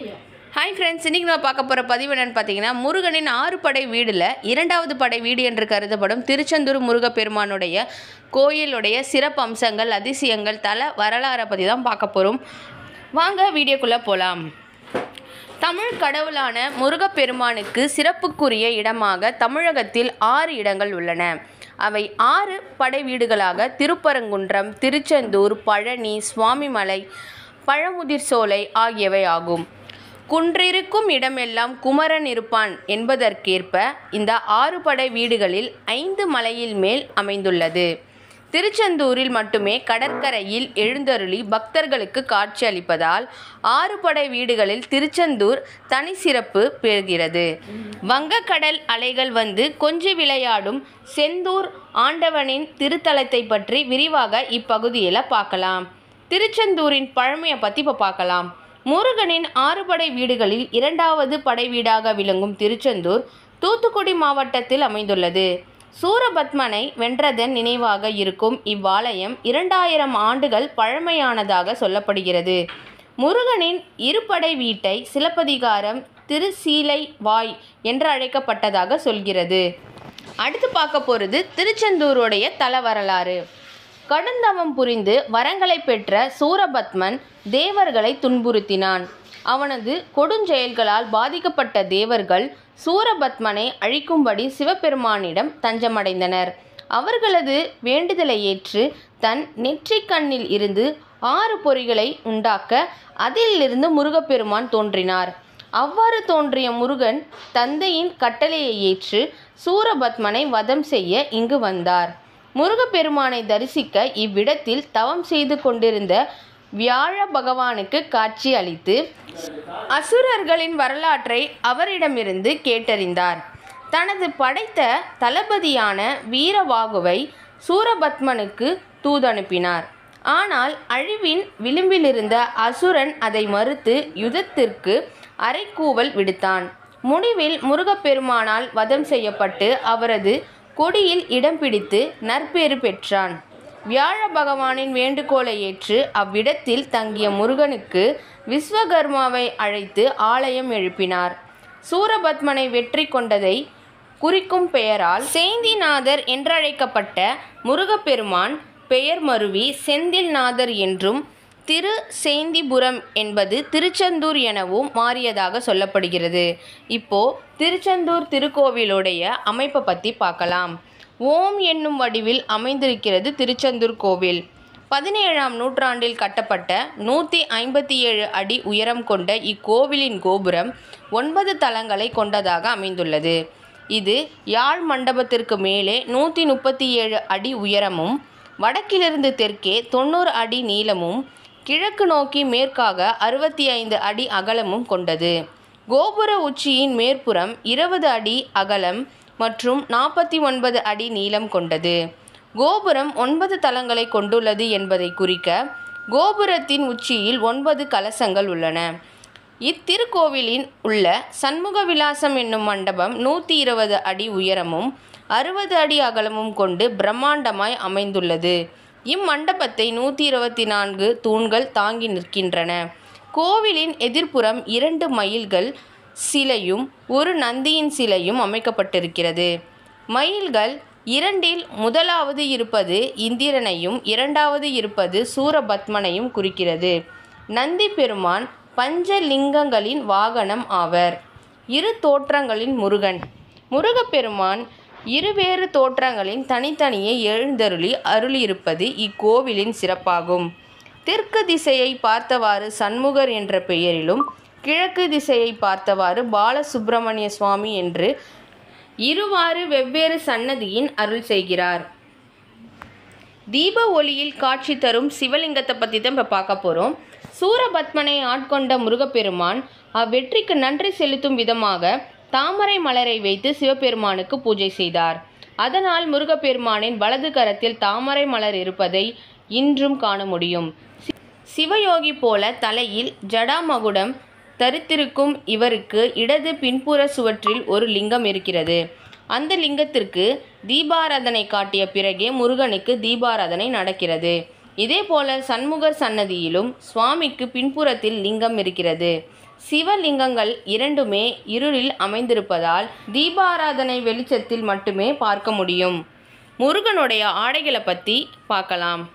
hi friends இன்றைக்கி நம்ம பார்க்க போகிற பதிவு என்னென்னு பார்த்தீங்கன்னா முருகனின் ஆறு படை வீடில் இரண்டாவது படை வீடு என்று கருதப்படும் திருச்செந்தூர் முருகப்பெருமானுடைய கோயிலுடைய சிறப்பு அம்சங்கள் அதிசயங்கள் தல வரலாறை பற்றி தான் பார்க்க போகிறோம் வாங்க வீடியோக்குள்ளே போகலாம் தமிழ் கடவுளான முருகப்பெருமானுக்கு சிறப்புக்குரிய இடமாக தமிழகத்தில் ஆறு இடங்கள் உள்ளன அவை ஆறு படை வீடுகளாக திருப்பரங்குன்றம் திருச்செந்தூர் பழனி சுவாமிமலை பழமுதிர் சோலை ஆகியவை ஆகும் குன்றிருக்கும் இடமெல்லாம் குமரன் இருப்பான் என்பதற்கேற்ப இந்த ஆறு படை வீடுகளில் ஐந்து மலையில் மேல் அமைந்துள்ளது திருச்செந்தூரில் மட்டுமே கடற்கரையில் எழுந்தருளி பக்தர்களுக்கு காட்சி அளிப்பதால் ஆறு படை வீடுகளில் திருச்செந்தூர் தனி சிறப்பு பெறுகிறது வங்கக்கடல் அலைகள் வந்து கொஞ்சி விளையாடும் செந்தூர் ஆண்டவனின் திருத்தலத்தை பற்றி விரிவாக இப்பகுதியில் பார்க்கலாம் திருச்செந்தூரின் பழமையை பற்றி இப்போ பார்க்கலாம் முருகனின் ஆறு படை வீடுகளில் இரண்டாவது படை வீடாக விளங்கும் திருச்செந்தூர் தூத்துக்குடி மாவட்டத்தில் அமைந்துள்ளது சூரபத்மனை வென்றதன் நினைவாக இருக்கும் இவ்வாலயம் இரண்டாயிரம் ஆண்டுகள் பழமையானதாக சொல்லப்படுகிறது முருகனின் இருபடை வீட்டை சிலப்பதிகாரம் திருசீலை வாய் என்று அழைக்கப்பட்டதாக சொல்கிறது அடுத்து பார்க்க போகிறது திருச்செந்தூருடைய தல வரலாறு கடுந்தவம் புரிந்து வரங்களை பெற்ற சூரபத்மன் தேவர்களை துன்புறுத்தினான் அவனது கொடுஞ்செயல்களால் பாதிக்கப்பட்ட தேவர்கள் சூரபத்மனை அழிக்கும்படி சிவபெருமானிடம் தஞ்சமடைந்தனர் அவர்களது வேண்டுதலை ஏற்று தன் நெற்றிக் கண்ணில் இருந்து ஆறு பொறிகளை உண்டாக்க அதிலிருந்து முருகப்பெருமான் தோன்றினார் அவ்வாறு தோன்றிய முருகன் தந்தையின் கட்டளையை ஏற்று சூரபத்மனை வதம் செய்ய இங்கு வந்தார் முருகப்பெருமானை தரிசிக்க இவ்விடத்தில் தவம் செய்து கொண்டிருந்த வியாழ பகவானுக்கு காட்சி அளித்து அசுரர்களின் வரலாற்றை அவரிடமிருந்து கேட்டறிந்தார் தனது படைத்த தளபதியான வீரவாகுவை சூரபத்மனுக்கு தூதனுப்பினார் ஆனால் அழிவின் விளிம்பிலிருந்த அசுரன் அதை மறுத்து யுதத்திற்கு அரைக்கூவல் விடுத்தான் முடிவில் முருகப்பெருமானால் வதம் செய்யப்பட்டு அவரது கொடியில் இடம் பிடித்து நற்பேறு பெற்றான் வியாழ பகவானின் வேண்டுகோளை ஏற்று அவ்விடத்தில் தங்கிய முருகனுக்கு விஸ்வகர்மாவை அழைத்து ஆலயம் எழுப்பினார் சூரபத்மனை வெற்றி கொண்டதை குறிக்கும் பெயரால் சேந்திநாதர் என்றழைக்கப்பட்ட முருகப்பெருமான் பெயர் மருவி செந்தில்நாதர் என்றும் திரு சேந்திபுரம் என்பது திருச்செந்தூர் எனவும் மாறியதாக சொல்லப்படுகிறது இப்போ திருச்செந்தூர் திருக்கோவிலுடைய அமைப்பை பற்றி பார்க்கலாம் ஓம் என்னும் வடிவில் அமைந்திருக்கிறது திருச்செந்தூர் கோவில் பதினேழாம் நூற்றாண்டில் கட்டப்பட்ட நூற்றி ஐம்பத்தி ஏழு அடி உயரம் கொண்ட இக்கோவிலின் கோபுரம் ஒன்பது தளங்களை கொண்டதாக அமைந்துள்ளது இது யாழ் மண்டபத்திற்கு மேலே நூற்றி முப்பத்தி ஏழு அடி உயரமும் வடக்கிலிருந்து தெற்கே தொண்ணூறு அடி நீளமும் கிழக்கு நோக்கி மேற்காக அறுபத்தி ஐந்து அடி அகலமும் கொண்டது கோபுர உச்சியின் மேற்புறம் இருபது அடி அகலம் மற்றும் நாற்பத்தி ஒன்பது அடி நீளம் கொண்டது கோபுரம் ஒன்பது தளங்களை கொண்டுள்ளது என்பதை குறிக்க கோபுரத்தின் உச்சியில் ஒன்பது கலசங்கள் உள்ளன இத்திருக்கோவிலின் உள்ள சண்முக விலாசம் என்னும் மண்டபம் நூற்றி இருபது அடி உயரமும் அறுபது அடி அகலமும் கொண்டு பிரம்மாண்டமாய் அமைந்துள்ளது இம்மண்டபத்தை நூற்றி இருபத்தி நான்கு தூண்கள் தாங்கி நிற்கின்றன கோவிலின் எதிர்ப்புறம் இரண்டு மயில்கள் சிலையும் ஒரு நந்தியின் சிலையும் அமைக்கப்பட்டிருக்கிறது மயில்கள் இரண்டில் முதலாவது இருப்பது இந்திரனையும் இரண்டாவது இருப்பது சூரபத்மனையும் குறிக்கிறது நந்தி பெருமான் பஞ்சலிங்கங்களின் வாகனம் ஆவர் இரு தோற்றங்களின் முருகன் முருகப்பெருமான் இருவேறு தோற்றங்களின் தனித்தனியே எழுந்தருளி அருளியிருப்பது இக்கோவிலின் சிறப்பாகும் தெற்கு திசையை பார்த்தவாறு சண்முகர் என்ற பெயரிலும் கிழக்கு திசையை பார்த்தவாறு பாலசுப்பிரமணிய சுவாமி என்று இருவாறு வெவ்வேறு சன்னதியின் அருள் செய்கிறார் தீப ஒளியில் காட்சி தரும் சிவலிங்கத்தை பற்றி தான் இப்போ பார்க்க போகிறோம் சூரபத்மனை ஆட்கொண்ட முருகப்பெருமான் அவ்வெற்றிக்கு நன்றி செலுத்தும் விதமாக தாமரை மலரை வைத்து சிவபெருமானுக்கு பூஜை செய்தார் அதனால் முருகப்பெருமானின் வலது கரத்தில் தாமரை மலர் இருப்பதை இன்றும் காண முடியும் சிவயோகி போல தலையில் ஜடாமகுடம் தரித்திருக்கும் இவருக்கு இடது பின்புற சுவற்றில் ஒரு லிங்கம் இருக்கிறது அந்த லிங்கத்திற்கு தீபாராதனை காட்டிய பிறகே முருகனுக்கு தீபாராதனை நடக்கிறது இதேபோல சண்முகர் சன்னதியிலும் சுவாமிக்கு பின்புறத்தில் லிங்கம் இருக்கிறது சிவலிங்கங்கள் இரண்டுமே இருளில் அமைந்திருப்பதால் தீபாராதனை வெளிச்சத்தில் மட்டுமே பார்க்க முடியும் முருகனுடைய ஆடைகளை பற்றி பார்க்கலாம்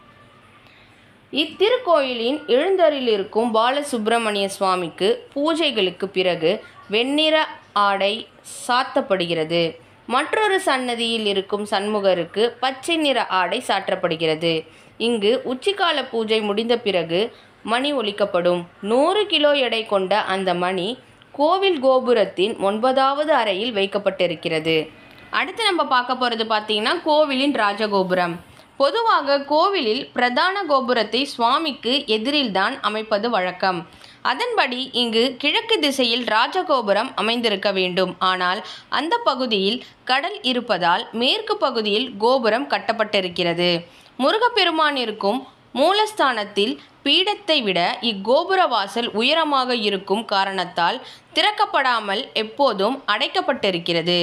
இத்திருக்கோயிலின் எழுந்தருளிருக்கும் பாலசுப்பிரமணிய சுவாமிக்கு பூஜைகளுக்கு பிறகு வெண்ணிற ஆடை சாத்தப்படுகிறது மற்றொரு சன்னதியில் இருக்கும் சண்முகருக்கு பச்சை நிற ஆடை சாற்றப்படுகிறது இங்கு உச்சிக்கால பூஜை முடிந்த பிறகு மணி ஒலிக்கப்படும் நூறு கிலோ எடை கொண்ட அந்த மணி கோவில் கோபுரத்தின் ஒன்பதாவது அறையில் வைக்கப்பட்டிருக்கிறது அடுத்து நம்ம பார்க்க போகிறது பார்த்தீங்கன்னா கோவிலின் ராஜகோபுரம் பொதுவாக கோவிலில் பிரதான கோபுரத்தை சுவாமிக்கு எதிரில்தான் அமைப்பது வழக்கம் அதன்படி இங்கு கிழக்கு திசையில் ராஜகோபுரம் அமைந்திருக்க வேண்டும் ஆனால் அந்த பகுதியில் கடல் இருப்பதால் மேற்கு பகுதியில் கோபுரம் கட்டப்பட்டிருக்கிறது முருகப்பெருமான் இருக்கும் மூலஸ்தானத்தில் பீடத்தை விட இக்கோபுர வாசல் உயரமாக இருக்கும் காரணத்தால் திறக்கப்படாமல் எப்போதும் அடைக்கப்பட்டிருக்கிறது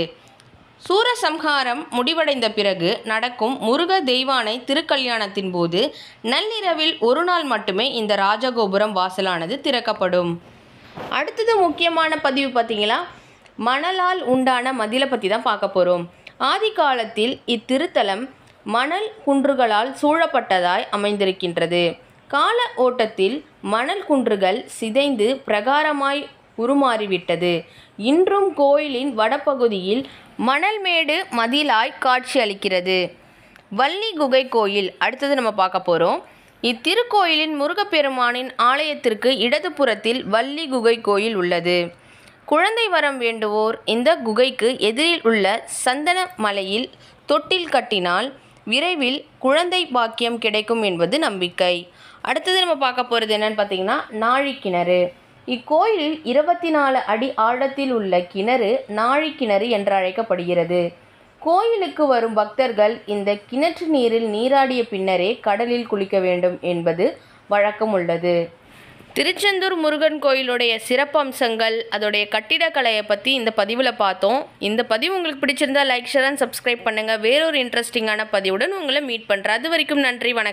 சூரசம்ஹாரம் முடிவடைந்த பிறகு நடக்கும் முருக தெய்வானை திருக்கல்யாணத்தின் போது நள்ளிரவில் ஒரு நாள் மட்டுமே இந்த ராஜகோபுரம் வாசலானது திறக்கப்படும் அடுத்தது முக்கியமான பதிவு பார்த்தீங்களா மணலால் உண்டான மதிலை பற்றி தான் பார்க்க போகிறோம் ஆதி காலத்தில் இத்திருத்தலம் மணல் குன்றுகளால் சூழப்பட்டதாய் அமைந்திருக்கின்றது கால ஓட்டத்தில் மணல் குன்றுகள் சிதைந்து பிரகாரமாய் உருமாறிவிட்டது இன்றும் கோயிலின் வடபகுதியில் மணல்மேடு மதிலாய் காட்சியளிக்கிறது வள்ளி குகை கோயில் அடுத்தது நம்ம பார்க்க போகிறோம் இத்திருக்கோயிலின் முருகப்பெருமானின் ஆலயத்திற்கு இடதுபுறத்தில் வள்ளி குகை கோயில் உள்ளது குழந்தை வரம் வேண்டுவோர் இந்த குகைக்கு எதிரில் உள்ள சந்தன மலையில் தொட்டில் கட்டினால் விரைவில் குழந்தை பாக்கியம் கிடைக்கும் என்பது நம்பிக்கை அடுத்தது நம்ம பார்க்க போகிறது என்னன்னு பார்த்தீங்கன்னா நாழிக்கிணறு இக்கோயிலில் இருபத்தி நாலு அடி ஆழத்தில் உள்ள கிணறு நாழிக்கிணறு என்று அழைக்கப்படுகிறது கோயிலுக்கு வரும் பக்தர்கள் இந்த கிணற்று நீரில் நீராடிய பின்னரே கடலில் குளிக்க வேண்டும் என்பது வழக்கம் உள்ளது திருச்செந்தூர் முருகன் கோயிலுடைய சிறப்பம்சங்கள் அதோடைய கட்டிடக்கலையை பற்றி இந்த பதிவில் பார்த்தோம் இந்த பதிவு உங்களுக்கு பிடிச்சிருந்தா லைக் ஷேர் அண்ட் சப்ஸ்கிரைப் பண்ணுங்கள் வேறொரு இன்ட்ரெஸ்டிங்கான பதிவுடன் உங்களை மீட் பண்ணுறேன் அது வரைக்கும் நன்றி வணக்கம்